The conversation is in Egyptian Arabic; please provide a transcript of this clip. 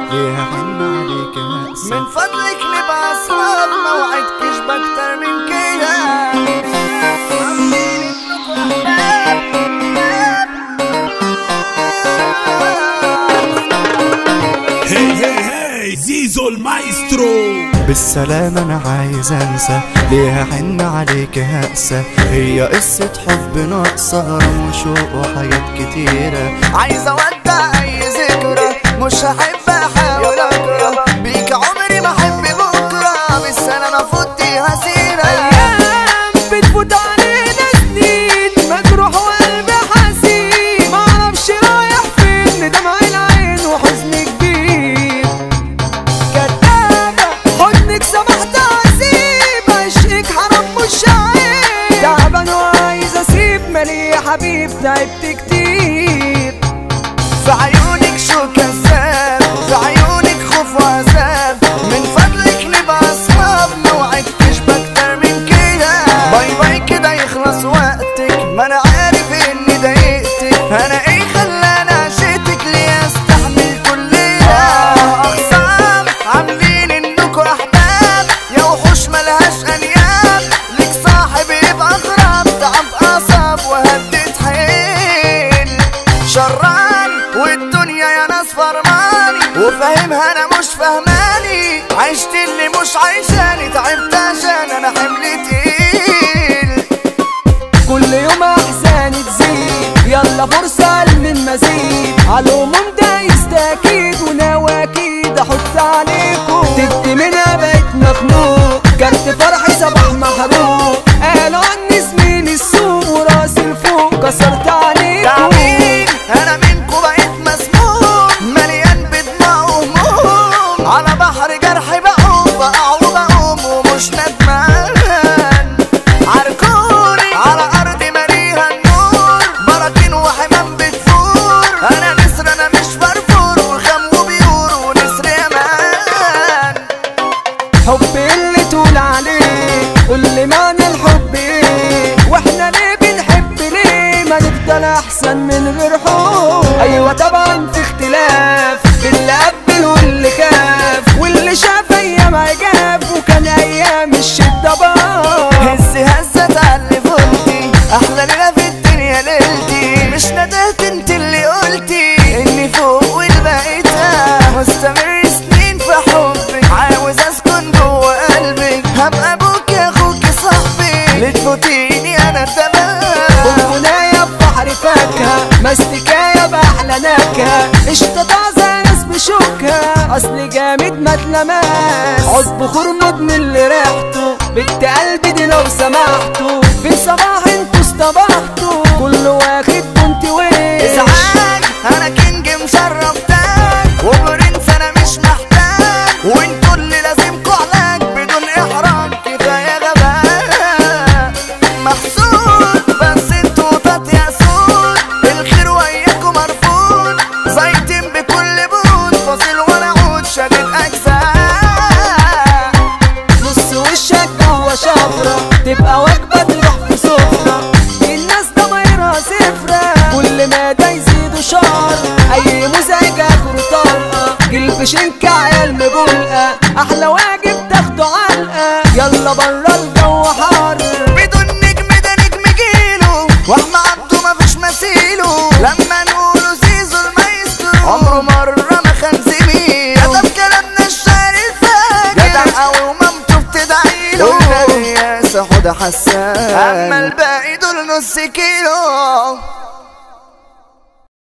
ليه حن عليك هقسى من فضلك نبقى اصحاب ما وعدكش باكتر من كده هي هي هي زيزو المايسترو بالسلامة أنا عايز أنسى ليه حن عليك هقسى هي قصة حب ناقصة غرام وشوق وحاجات كتيرة عايز اودع اي ذكرى مش هحب احاول اكره بيك عمري ما احب بكره بالسنه انا فوتيها سيره ايام بتفوت علينا سنين مجروح وقلبي حزين معرفش رايح فين دمع العين وحزن كبير كدابة حضنك سمحت اسيب عشقك حرام مش عيب تعبان وعايز اسيب مالي يا حبيب تعبت كتير في عيونك شو كذاب في عيونك خوف وعذاب من فضلك نبقى اصحاب ما وعدتش باكتر من كده باي باي كده يخلص وقتك ما انا عارف اني ضايقتك انا ايه خلاني عشقتك ليه استحمل كل ده اخصام عاملين انكوا احباب يا وحوش ملهاش انياب ليك صاحب يبقى غراب تعب اعصاب وهدت حيل شران والدنيا يا ناس فرماني وفاهمها انا مش فهماني عشت اللي مش عايشاني تعبت عشان انا حملي تقيل كل يوم احزاني تزيد يلا فرصة من مزيد عالعموم ده يستاكيد وناوي اكيد احط عليكم تبت منها بقيت مخنوق كارت فرحي صباح محروق قالوا عني زميلي السوق وراسي لفوق كسرت عليكم تعبين انا منكو بقيت مسموم مليان بدموع وهموم على بحر جرحي بقوم بقع وبقوم ومش ندمان عركوني على ارض مليها النور براكين وحمام بتفور انا نسر انا مش فرفور وخام وبيور ونسر يمان حب اللي تقول عليه قول لي معنى الحب ايه واحنا ليه بنحب ليه ما نفضل احسن من غير حب ايوه طبعا في اختلاف اللي قبل واللي خاف واللي شاف ايام عجاب وكان ايام الشده بار هز هزة تعلي فولتي احلى ليلة في الدنيا ليلتي مش ندهت انت اللي قلتي اني فوق والباقي تحت مستمر سنين في حبك عاوز اسكن جوه قلبك هبقى ابوك يا اخوك صاحبي لتفوتيني انا تمام بونبونايه ببحر فاكهه مستكايه باحلى نكهه اشتطع زي ناس بشوكها اصل جامد ما اتلماس عود بخور مدمن اللي ريحته بنت قلبي دي لو سمحتوا في صباح انتوا اصطبحتوا كل واخد كنت وين ازعاج انا كينج مشرف تاج وبرنس انا مش محتاج وانتوا اللي لازمكوا علاج بدون احراج كفايه غباء محسود بس انتوا تتياسون الخير وياكم مرفوض زيتين بكل بود فاصل ولا عود شديد اجزاء نص وشك جوه شفرة تبقى وجبة تروح في سفرة الناس ضمايرها صفرة كل ما ده يزيدوا شهر أي مزعج آخره طلقة جلف شنك عيال مبلقة أحلى واجب تاخده علقة يلا برا الجو حر بدون نجم ده نجم جيله واحمى عبده مفيش مثيله لما نقوله زيزو المايسترو عمره مرة ما خان زميله كتب كلامنا الشعر الفاجر جدع قوي ومامته بتدعيله قلنا الرياسة حوده حسان اما الباقي دول نص كيلو